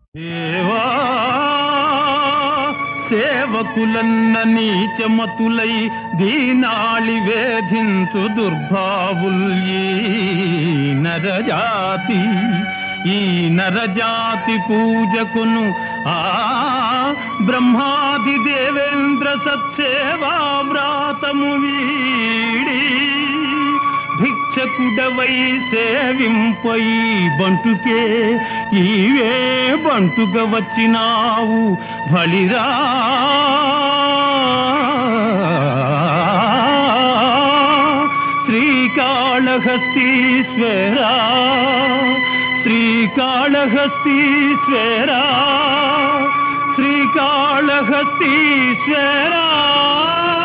దేవా సేవకులన్న నీచమతులై దీనాళి వేధించు దుర్భావుల్యీ నరజాతి ఈ నరజాతి పూజకును ఆ బ్రహ్మాది దేవేంద్ర సత్సేవా వ్రాతము వీడి భిక్షకుడవై సేవింపై బంటుకే ఈవే బంటుగ వచ్చినావు బలిరా శ్రీకాళహస్తీశ్వరా శ్రీకాళహస్తీశ్వరా శ్రీకాళహస్తీశ్వరా